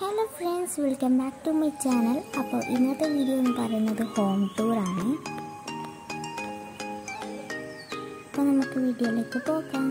hello friends welcome back to my channel അപ്പോൾ ഇന്നത്തെ video എന്ന് പറയുന്നത് ഹോം ടൂറാണ് അപ്പോൾ നമുക്ക് വീഡിയോയിലേക്ക് പോകാം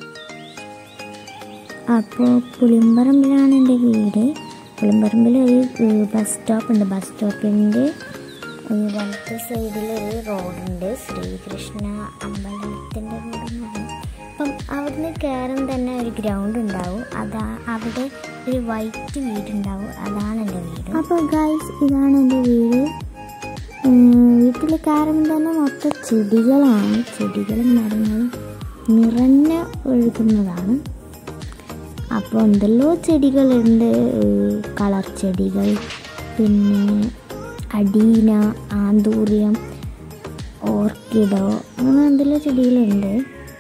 അപ്പോൾ പുളിമ്പറമ്പിലാണ് എൻ്റെ വീട് പുളിമ്പറമ്പിൽ ഒരു ബസ് സ്റ്റോപ്പ് ഉണ്ട് ബസ് സ്റ്റോപ്പിൻ്റെ വലത്തെ സൈഡിൽ ഒരു റോഡുണ്ട് ശ്രീകൃഷ്ണ അമ്പലത്തിൻ്റെ റോഡെന്ന് പറയും അപ്പം അവിടുന്ന് കയറും തന്നെ ഒരു ഗ്രൗണ്ട് ഉണ്ടാവും അതാ അവിടെ ഒരു വൈറ്റ് വീടുണ്ടാവും അതാണ് എൻ്റെ വീട് അപ്പോൾ ഗൈസ് ഇതാണ് എൻ്റെ വീട് വീട്ടിൽ കയറുമ്പോൾ തന്നെ മൊത്തം ചെടികളാണ് ചെടികളും മരങ്ങളും നിറഞ്ഞ ഒഴുകുന്നതാണ് അപ്പോൾ എന്തെല്ലോ ചെടികളുണ്ട് കളർ ചെടികൾ പിന്നെ അടീന ആന്തൂറിയം ഓർക്കിഡോ അങ്ങനെ എന്തെല്ലോ ചെടികളുണ്ട്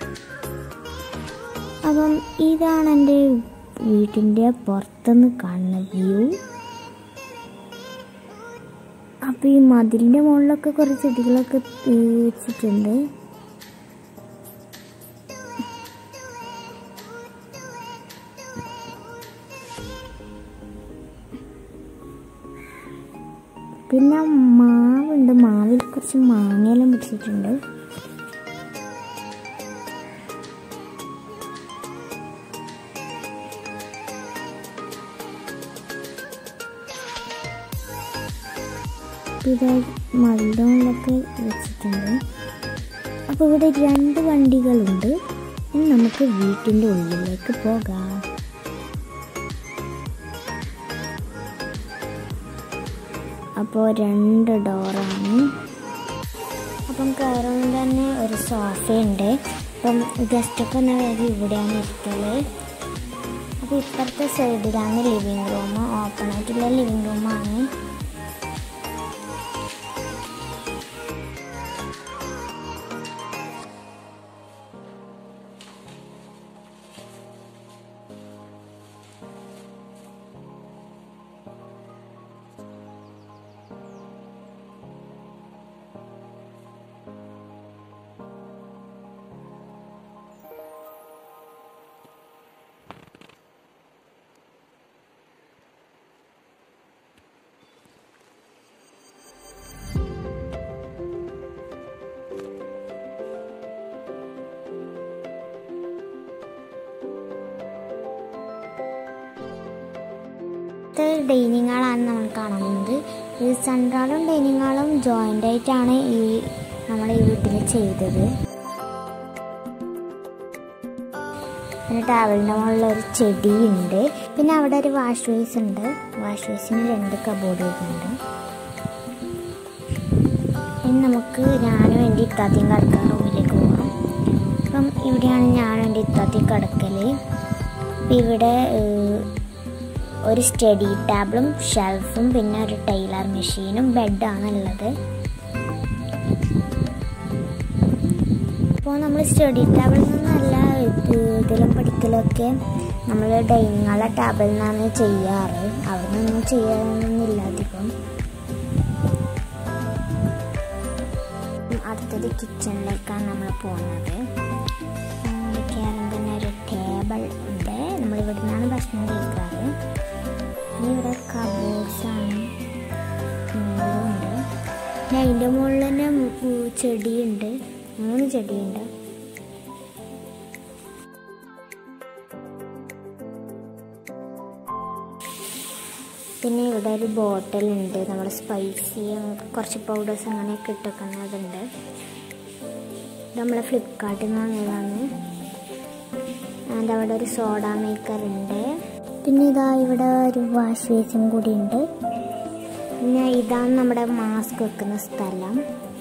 അപ്പം ഇതാണ് എൻ്റെ വീട്ടിൻ്റെ പുറത്തുനിന്ന് കാണുന്ന വ്യൂ അപ്പോൾ ഈ മതിലിൻ്റെ മുകളിലൊക്കെ കുറേ ചെടികളൊക്കെ വെച്ചിട്ടുണ്ട് പിന്നെ മാവുണ്ട് മാവിൽ കുറച്ച് മാങ്ങയെല്ലാം പിടിച്ചിട്ടുണ്ട് ഇത് മതിലൊക്കെ വെച്ചിട്ടുണ്ട് അപ്പോൾ ഇവിടെ രണ്ട് വണ്ടികളുണ്ട് ഇനി നമുക്ക് വീട്ടിൻ്റെ ഉള്ളിലേക്ക് പോകാം അപ്പോൾ രണ്ട് ഡോറാണ് അപ്പം കയറുമ്പോൾ തന്നെ ഒരു സോഫയുണ്ട് അപ്പം ഗസ്റ്റൊക്കെ ഒന്ന് വേഗം ഇവിടെയാണ് ഇരിക്കല് അപ്പോൾ ഇപ്പുറത്തെ സൈഡിലാണ് ലിവിങ് റൂം ഓപ്പൺ ആയിട്ടുള്ള ലിവിങ് റൂമാണ് ഡൈനിങ് ഹാളാണ് നമ്മൾ കാണുന്നത് ഈ സെൻട്രാളും ഡൈനിങ് ഹാളും ജോയിൻ്റ് ആയിട്ടാണ് ഈ നമ്മൾ ഈ വീട്ടിൽ ചെയ്തത് പിന്നെ ടേബിളിൻ്റെ മുകളിൽ ഒരു ചെടിയുണ്ട് പിന്നെ അവിടെ ഒരു വാഷ് ബേസ് ഉണ്ട് വാഷ് ബേസിന് രണ്ട് കബോർഡ് വരുന്നുണ്ട് ഇനി നമുക്ക് ഞാനും എൻ്റെ ഇത്താത്തിയും കിടക്കാൻ റൂമിലേക്ക് പോകാം അപ്പം ഇവിടെയാണ് ഞാനും എൻ്റെ ഇത്താത്തിയും കിടക്കൽ അപ്പം ഇവിടെ ഒരു സ്റ്റഡി ടേബിളും ഷെൽഫും പിന്നെ ഒരു ടൈലർ മെഷീനും ബെഡാണ് ഉള്ളത് അപ്പോൾ നമ്മൾ സ്റ്റഡി ടേബിളിൽ നിന്നല്ല ഇതിലും പഠിക്കലൊക്കെ നമ്മൾ ഡൈനിങ്ങളെ ടേബിളിൽ നിന്നാണ് ചെയ്യാറ് അവിടെ നിന്നൊന്നും ചെയ്യാനൊന്നുമില്ല അധികം അടുത്തത് കിച്ചണിലേക്കാണ് നമ്മൾ പോകുന്നത് കയറും തന്നെ ഒരു ടേബിൾ ഉണ്ട് നമ്മൾ ഇവിടെ നിന്നാണ് ഭക്ഷണം കഴിക്കാറ് ഇനി ഇവിടെ കബോർഡ്സാണ് ഉണ്ട് പിന്നെ അതിൻ്റെ മുകളിൽ തന്നെ ചെടിയുണ്ട് മൂന്ന് ചെടിയുണ്ട് പിന്നെ ഇവിടെ ഒരു ബോട്ടിലുണ്ട് നമ്മൾ സ്പൈസി കുറച്ച് പൗഡേഴ്സ് അങ്ങനെയൊക്കെ ഇട്ടേക്കുന്നതുണ്ട് ഇത് നമ്മൾ ഫ്ലിപ്കാർട്ടിൽ നിന്ന് വാങ്ങിയതാണ് അതിൻ്റെ അവിടെ ഒരു സോഡ മേക്കർ ഉണ്ട് പിന്നെ ഇതാ ഇവിടെ ഒരു വാഷ് ബേസും കൂടി ഉണ്ട് പിന്നെ ഇതാണ് നമ്മുടെ മാസ്ക് വെക്കുന്ന സ്ഥലം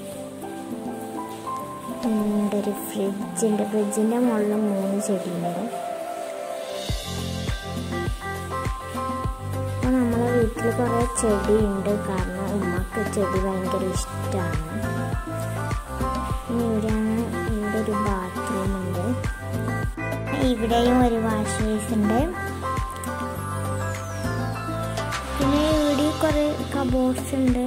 ഇവിടെ ഒരു ഫ്രിഡ്ജ് ഉണ്ട് ഫ്രിഡ്ജിൻ്റെ മുകളിൽ മൂന്ന് ചെടിയുണ്ട് അപ്പോൾ നമ്മളെ വീട്ടിൽ കുറേ ചെടിയുണ്ട് കാരണം ഉമ്മക്ക് ചെടി ഭയങ്കര ഇഷ്ടമാണ് പിന്നെ ഇവിടെയാണ് ഇവിടെ ഒരു ബാത്റൂം ഉണ്ട് ഇവിടെയും ഒരു വാഷ് ബേസ് ഉണ്ട് പിന്നെ ഇവിടെ കുറേ കബോർഡ്സ് ഉണ്ട്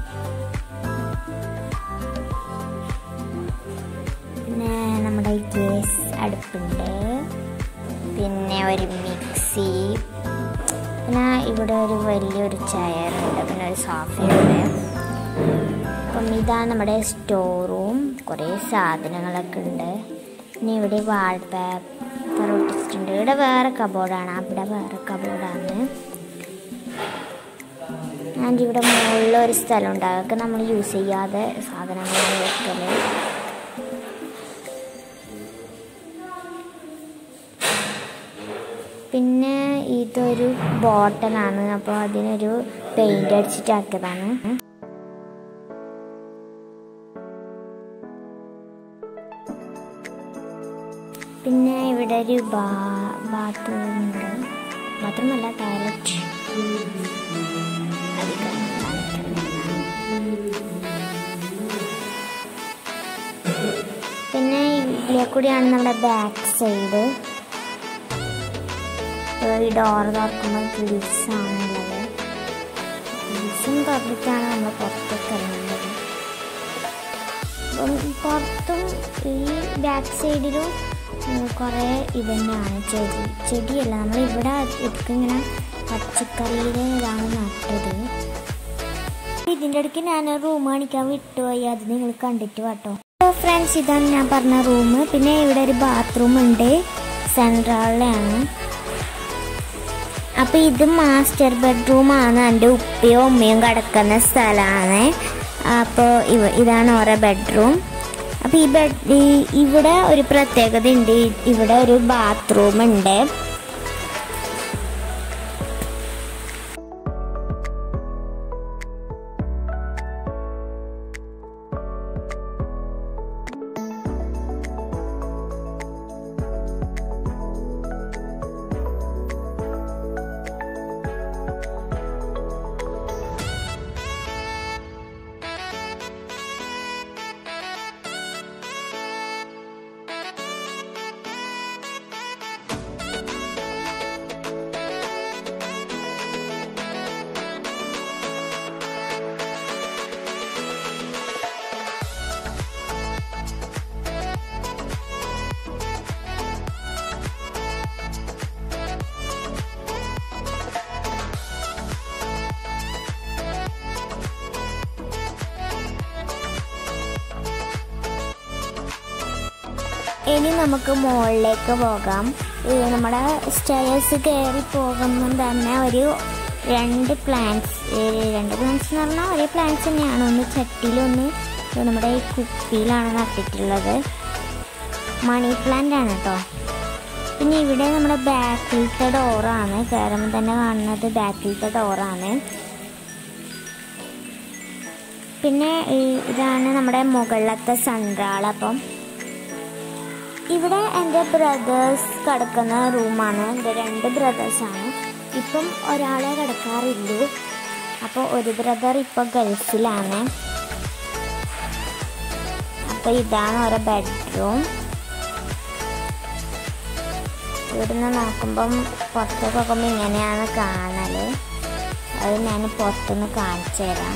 പിന്നെ നമ്മുടെ ഗ്യാസ് അടുപ്പുണ്ട് പിന്നെ ഒരു മിക്സി പിന്നെ ഇവിടെ ഒരു വലിയൊരു ചെയറുണ്ട് പിന്നെ ഒരു സോഫയുണ്ട് അപ്പം ഇതാണ് നമ്മുടെ സ്റ്റോർ റൂം കുറേ സാധനങ്ങളൊക്കെ ഉണ്ട് പിന്നെ ഇവിടെ വാൾ പേപ്പർ ഒട്ടിച്ചിട്ടുണ്ട് ഇവിടെ വേറെ കബോർഡാണ് അവിടെ വേറെ കബോർഡാണ് ആൻഡ് ഇവിടെ മുകളിൽ ഒരു സ്ഥലമുണ്ട് അതൊക്കെ നമ്മൾ യൂസ് ചെയ്യാതെ സാധനങ്ങൾ വെക്കല് പിന്നെ ഇതൊരു ബോട്ടലാണ് അപ്പോൾ അതിനൊരു പെയിന്റ് അടിച്ചിട്ടാക്കിയതാണ് പിന്നെ ഇവിടെ ഒരു ബാ ബാത്റൂം ഉണ്ട് ബാത്റൂം അല്ല ടോയ്ലറ്റ് പിന്നെ ഇതിലെ കൂടിയാണ് നമ്മുടെ ബാക്ക് സൈഡ് ഈ ഡോർ തുറക്കുമ്പോൾ ഗ്ലിസാണുള്ളത് ഗ്ലിസും തുറന്നിട്ടാണ് നമ്മൾ പുറത്തേക്ക് ഇറങ്ങുന്നത് അപ്പം പുറത്തും ഈ ബാക്ക് സൈഡിലും കുറേ ഇതന്നെയാണ് ചെടി ചെടിയല്ല നമ്മൾ ഇവിടെ ഇതൊക്കെ ഇങ്ങനെ പച്ചക്കറിയുടെ ഇതാണ് നട്ടത് ഇതിൻ്റെ ഇടയ്ക്ക് ഞാൻ റൂം കാണിക്കാൻ വിട്ടുപോയി അത് നിങ്ങൾ കണ്ടിട്ട് കേട്ടോ ഫ്രണ്ട്സ് ഇതാണ് ഞാൻ പറഞ്ഞ റൂം പിന്നെ ഇവിടെ ഒരു ബാത്റൂം ഉണ്ട് സെൻട്രലിലാണ് അപ്പൊ ഇത് മാസ്റ്റർ ബെഡ്റൂമാണ് എൻ്റെ ഉപ്പയും ഉമ്മയും കിടക്കുന്ന സ്ഥലമാണ് അപ്പോൾ ഇവ ഇതാണ് ഓരോ ബെഡ്റൂം അപ്പോൾ ഈ ബെഡ് ഈ- ഇവിടെ ഒരു പ്രത്യേകത ഉണ്ട് ഇവിടെ ഒരു ബാത്റൂം ഉണ്ട് ഇനി നമുക്ക് മുകളിലേക്ക് പോകാം ഈ നമ്മുടെ സ്റ്റേഴ്സ് കയറി പോകുമ്പോൾ തന്നെ ഒരു രണ്ട് പ്ലാന്റ്സ് രണ്ട് പ്ലാന്റ്സ് എന്ന് പറഞ്ഞാൽ ഒരേ പ്ലാന്റ്സ് തന്നെയാണ് ഒന്ന് ചട്ടിയിലൊന്ന് നമ്മുടെ ഈ കുപ്പിയിലാണ് നട്ടിട്ടുള്ളത് മണി പ്ലാന്റ് ആണ് കേട്ടോ പിന്നെ ഇവിടെ നമ്മുടെ ബാക്കിലത്തെ ഡോറാണ് കയറുമ്പോൾ തന്നെ കാണുന്നത് ബാക്കിലത്തെ ഡോറാണ് പിന്നെ ഈ- ഇതാണ് നമ്മുടെ മുകളിലത്തെ സൺറാൾ അപ്പം ഇവിടെ എൻ്റെ ബ്രദേഴ്സ് കിടക്കുന്ന റൂമാണ് എൻ്റെ രണ്ട് ബ്രദേഴ്സാണ് ഇപ്പം ഒരാളെ കിടക്കാറുള്ളൂ അപ്പോൾ ഒരു ബ്രദർ ഇപ്പോൾ ഗൾഫിലാണ് അപ്പോൾ ഇതാണ് ഓരോ ബെഡ്റൂം ഇവിടുന്ന് നോക്കുമ്പം പുറത്തേക്ക് നോക്കുമ്പോൾ ഇങ്ങനെയാണ് കാണല് അത് ഞാൻ പുറത്തുനിന്ന് കാണിച്ചു തരാം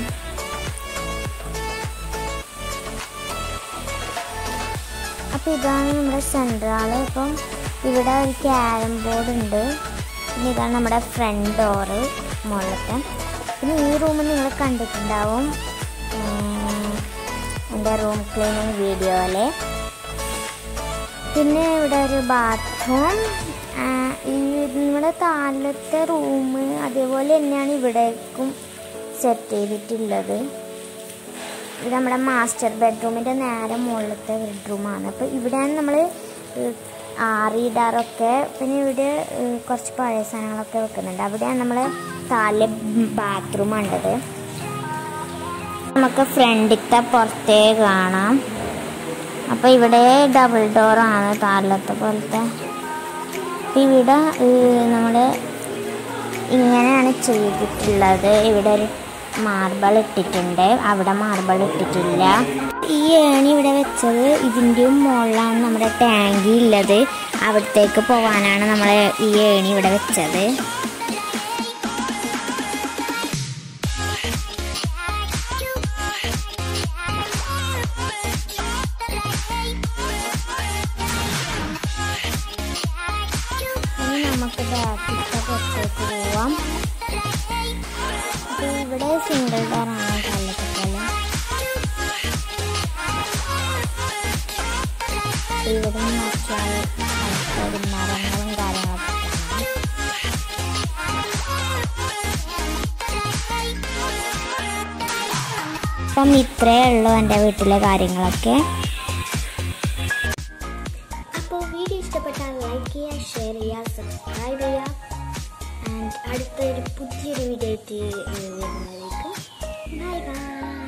അപ്പോൾ ഇതാണ് നമ്മുടെ സെൻട്രാള് ഇപ്പം ഇവിടെ ഒരു ക്യാരം ബോർഡ് ഉണ്ട് പിന്നെ ഇതാണ് നമ്മുടെ ഫ്രണ്ട് ഡോറ് മുകളിലത്തെ പിന്നെ ഈ റൂം നിങ്ങൾ കണ്ടിട്ടുണ്ടാവും ഉം, എൻ്റെ റൂം ക്ലീനിങ് വീഡിയോയിൽ പിന്നെ ഇവിടെ ഒരു ബാത്റൂം ഈ നമ്മുടെ താഴത്തെ റൂം അതേപോലെ തന്നെയാണ് ഇവിടേക്കും സെറ്റ് ചെയ്തിട്ടുള്ളത് ഇത് നമ്മുടെ മാസ്റ്റർ ബെഡ്റൂമിൻ്റെ നേരെ മുകളിലത്തെ ബെഡ്റൂമാണ് അപ്പോൾ ഇവിടെയാണ് നമ്മൾ ആറിയിടാറൊക്കെ പിന്നെ ഇവിടെ ഏഹ്, കുറച്ച് പഴയ സാധനങ്ങളൊക്കെ വെക്കുന്നുണ്ട് അവിടെയാണ് നമ്മൾ താഴെ ബാത്റൂം ഉണ്ടത് നമുക്ക് ഫ്രണ്ടിലത്തെ പുറത്തേ കാണാം അപ്പോൾ ഇവിടെ ഡബിൾ ഡോറാണ് താഴത്തെ പോലത്തെ അപ്പോൾ ഇവിടെ നമ്മൾ ഇങ്ങനെയാണ് ചെയ്തിട്ടുള്ളത് ഇവിടെ ഒരു മാർബിൾ ഇട്ടിട്ടുണ്ട് അവിടെ മാർബിൾ ഇട്ടിട്ടില്ല ഈ ഏണി ഇവിടെ വെച്ചത് ഇതിൻ്റെയും മുകളിലാണ് നമ്മുടെ ടാങ്കി ഉള്ളത് അവിടത്തേക്ക് പോകാനാണ് നമ്മൾ ഈ ഏണി ഇവിടെ വെച്ചത് ഇനി നമുക്ക് ബാക്കിലത്തെ പുറത്തേക്ക് പോവാം ഇവിടെ സിംഗിൾ ഡോറാണ് കല്ലത്തെ പോലെ ഇവിടെ നോക്കിയാൽ അടുത്തൊരു മരങ്ങളും കാര്യങ്ങളൊക്കെ കാണാം അപ്പം ഇത്രയേ ഉള്ളൂ എൻ്റെ വീട്ടിലെ കാര്യങ്ങളൊക്കെ അപ്പോൾ വീഡിയോ ഇഷ്ടപ്പെട്ടാൽ ലൈക്ക് ചെയ്യുക ഷെയർ ചെയ്യുക സബ്സ്ക്രൈബ് ചെയ്യുക ആൻഡ് അടുത്തൊരു പുതിയൊരു വീഡിയോ ആയിട്ട് വരുന്നതായിരിക്കും ബൈ ബൈ